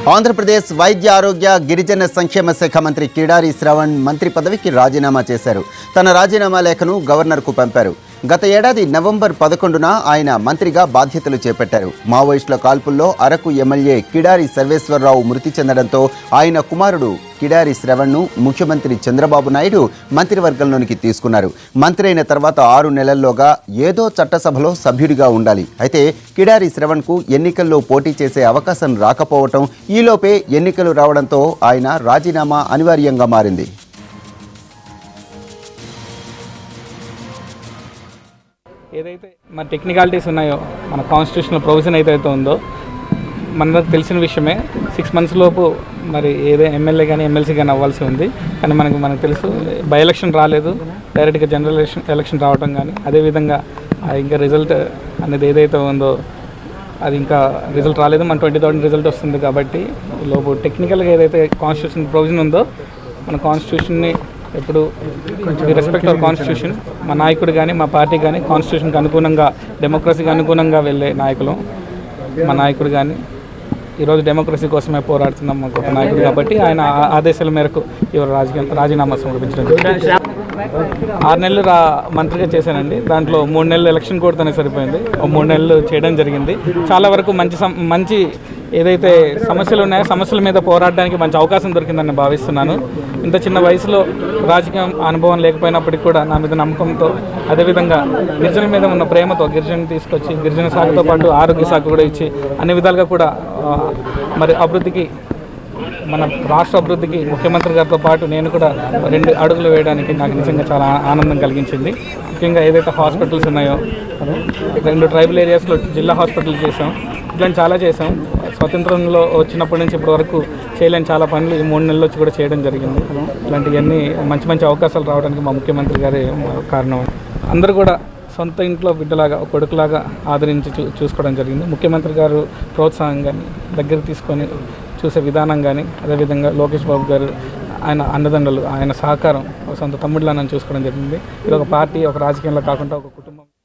ఆంధ్రప్రదేశ్ వైద్య ఆరోగ్య గిరిజన సంక్షేమ శాఖ మంత్రి కిడారి శ్రవణ్ మంత్రి పదవికి రాజీనామా చేశారు తన రాజీనామా లేఖను గవర్నర్కు పంపారు గత ఏడాది నవంబర్ పదకొండున ఆయన మంత్రిగా బాధ్యతలు చేపట్టారు మావోయిస్టుల కాల్పుల్లో అరకు ఎమ్మెల్యే కిడారి సర్వేశ్వరరావు మృతి చెందడంతో ఆయన కుమారుడు కిడారి శ్రవణ్ను ముఖ్యమంత్రి చంద్రబాబు నాయుడు మంత్రివర్గంలోనికి తీసుకున్నారు మంత్రి అయిన తర్వాత ఆరు నెలల్లోగా ఏదో చట్టసభలో సభ్యుడిగా ఉండాలి అయితే కిడారి శ్రవణ్కు ఎన్నికల్లో పోటీ చేసే అవకాశం రాకపోవటం ఈలోపే ఎన్నికలు రావడంతో ఆయన రాజీనామా అనివార్యంగా మారింది ఏదైతే మన టెక్నికాలిటీస్ ఉన్నాయో మన కాన్స్టిట్యూషనల్ ప్రొవిజన్ ఏదైతే ఉందో మనకు తెలిసిన విషయమే సిక్స్ మంత్స్ లోపు మరి ఏదో ఎమ్మెల్యే కానీ ఎమ్మెల్సీ కానీ అవ్వాల్సి ఉంది కానీ మనకు మనకు తెలుసు బై ఎలక్షన్ రాలేదు డైరెక్ట్గా జనరల్ ఎలక్షన్ ఎలక్షన్ రావడం కానీ అదేవిధంగా ఆ ఇంకా రిజల్ట్ అనేది ఏదైతే ఉందో అది ఇంకా రిజల్ట్ రాలేదు మన ట్వంటీ థౌసండ్ రిజల్ట్ వస్తుంది కాబట్టి లోపు టెక్నికల్గా ఏదైతే కాన్స్టిట్యూషన్ ప్రొవిజన్ ఉందో మన కాన్స్టిట్యూషన్ని ఎప్పుడు కొంచెం రెస్పెక్ట్ అవర్ కాన్స్టిట్యూషన్ మా నాయకుడు కానీ మా పార్టీ కానీ కాన్స్టిట్యూషన్కి అనుగుణంగా డెమోక్రసీకి అనుగుణంగా వెళ్ళే నాయకులు మా నాయకుడు కానీ ఈరోజు డెమోక్రసీ కోసమే పోరాడుతున్నాం మా గొప్ప నాయకుడు కాబట్టి ఆయన ఆ- ఆదేశాల మేరకు ఇవాళ రాజకీయ రాజీనామా సమర్పించడం జరిగింది. ఆరు నెలలు రా మంత్రిగా చేశానండి దాంట్లో మూడు నెలలు ఎలక్షన్ కోడ్తోనే సరిపోయింది ఓ మూడు నెలలు చేయడం జరిగింది చాలా వరకు మంచి సం- మంచి ఏదైతే సమస్యలు ఉన్నాయో సమస్యల మీద పోరాడడానికి మంచి అవకాశం దొరికిందని భావిస్తున్నాను ఇంత చిన్న వయసులో రాజకీయ అనుభవం లేకపోయినప్పటికీ కూడా నా మీద నమ్మకంతో అదేవిధంగా గిరిజనుల మీద ఉన్న ప్రేమతో గిరిజన తీసుకొచ్చి గిరిజన శాఖతో పాటు ఆరోగ్య శాఖ కూడా ఇచ్చి అన్ని విధాలుగా కూడా ఆ, మరి అభివృద్ధికి మన రాష్ట్ర అభివృద్ధికి ముఖ్యమంత్రి గారితో పాటు నేను కూడా రెండు అడుగులు వేయడానికి నాకు నిజంగా చాలా ఆ- ఆనందం కలిగించింది ముఖ్యంగా ఏదైతే హాస్పిటల్స్ ఉన్నాయో రెండు ట్రైబల్ ఏరియాస్లో జిల్లా హాస్పిటల్ చేసాం ఇట్లాంటి చాలా చేసాం స్వతంత్రంలో వచ్చినప్పటి నుంచి ఇప్పటి వరకు చేయలేని చాలా పనులు ఈ మూడు నెలలు వచ్చి కూడా చేయడం జరిగింది ఇలాంటివన్నీ మంచి మంచి అవకాశాలు రావడానికి మా ముఖ్యమంత్రి గారే కారణం అందరూ కూడా సొంత ఇంట్లో బిడ్డలాగా ఒక కొడుకులాగా ఆదరించి చూ చూసుకోవడం జరిగింది ముఖ్యమంత్రి గారు ప్రోత్సాహం కానీ దగ్గర తీసుకొని చూసే విధానం కానీ అదేవిధంగా లోకేష్ బాబు గారు ఆయన అండదండలు ఆయన సహకారం ఒక సొంత తమ్ముడిలా నన్ను చూసుకోవడం జరిగింది ఇది ఒక పార్టీ ఒక రాజకీయంలో కాకుండా ఒక కుటుంబం